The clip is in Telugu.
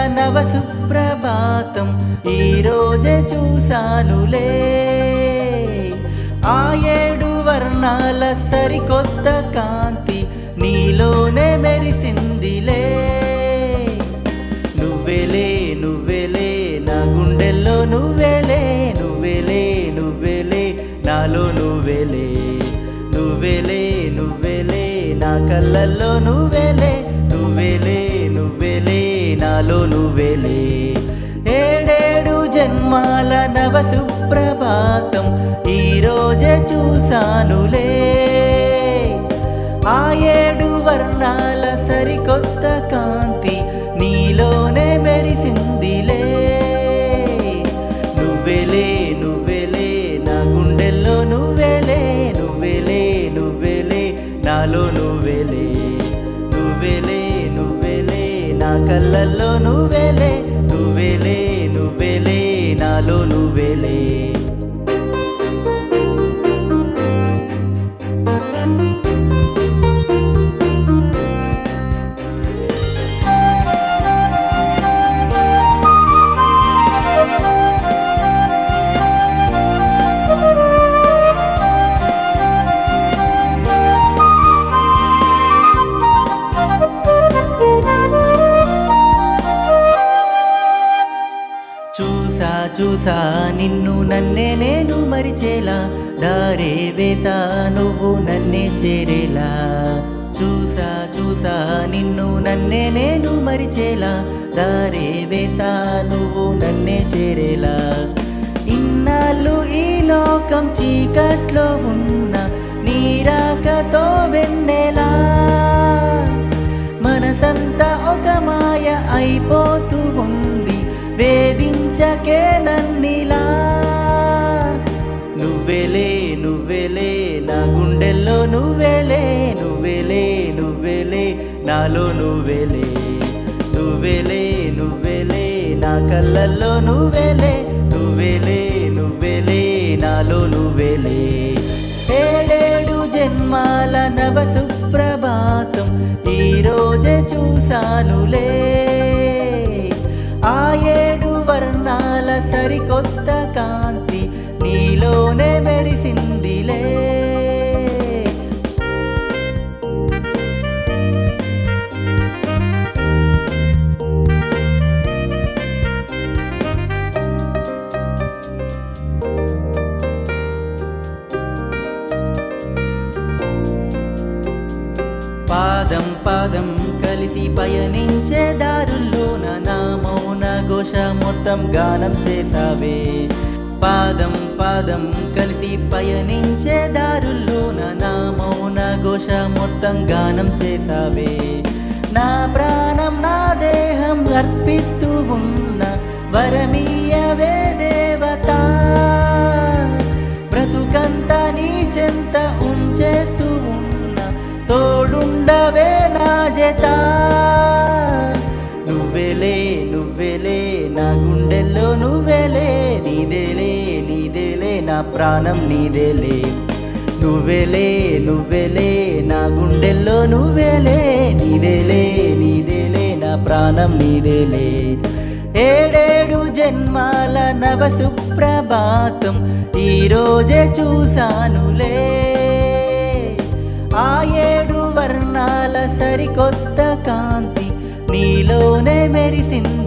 నవ సుప్రభాతం ఈ రోజే చూసానులే ఆ ఏడు వర్ణాల సరికొత్త కాంతి నీలోనే మెరిసిందిలే నువ్వెలే నువ్వెలే నా గుండెల్లో నువ్వెలే నువ్వెలే నువ్వెలే నాలో నువ్వెలే నువ్వెలే నువ్వెలే నా కళ్ళల్లో నువ్వెలే నువ్వెలే నువ్వెలే నాలో నువ్వెలే ఏడేడు జన్మాల నవ సుప్రభాతం ఈ రోజే చూసానులే ఆ ఏడు వర్ణాల సరికొత్త కాంతి నీలోనే మెరిసిందిలే నువ్వెలే నువ్వెలే నా గుండెల్లో నువ్వెలే నువ్వెలే నువ్వెలే నాలో నువ్వెలే నువ్వెలే నువ్వెలే నా కళ్ళల్లో నువ్వెలే నువ్వెలే నువ్వెలే నాలో నువ్వెలే చూసా చూసా నిన్ను నన్నే నేను మరిచేలా దారే వేసా నువ్వు నన్నే చేరేలా చూసా చూసా నిన్ను నన్నే నేను మరిచేలా దారే వేసా నువ్వు నన్నే చేరేలా ఇన్నాళ్ళు ఈ లోకం చీకట్లో ఉన్న నీరాకతో వెన్నెలా మనసంతా ఒక మాయ అయిపోతూ ఉంది వేధించకే నన్నిలా నువ్వెలే నువ్వెలే నా గుండెల్లో నువ్వెలే నువ్వెలే నువ్వెలే నాలో నువ్వెలే నువ్వెలే నువ్వెలే నా కళ్ళల్లో నువ్వెలే నువ్వెలే నువ్వెలే నాలో నువ్వెలే ఏడేడు జన్మాల నవ సుప్రభాతం ఈ రోజే చూసానులే ఆ ఏడు వర్ణాల సరికొత్త కాంతి నీలోనే మెరిసిందిలే పాదం పాదం కలిసి పయనించే దారుల్లోన నా మౌన ఘోష మొత్తం గానం చేసావే పాదం పాదం కలిసి పయనించే దారుల్లోన నా మౌన ఘోష మొత్తం గానం చేసావే నా ప్రాణం నా దేహం అర్పిస్తూ ఉన్న వరమీయవే దేవత బ్రతుకంతా నీ చెంత ఉంచేస్తూ ఉన్న తోడుండవే నా జత నువ్వెలే నువ్వెలే నా గుండెల్లో నువ్వెలే నీదేలే నీదేలే నా ప్రాణం నీదేలే నువ్వెలే నువ్వెలే నా గుండెల్లో నువ్వెలే నీదేలే నీదేలే నా ప్రాణం నీదేలే ఏడేడు జన్మాల నవ సుప్రభాతం ఈ రోజే చూసానులే ఆ ఏడు వర్ణాల సరికొత్త కాంతి నీలోనే మెరిసింది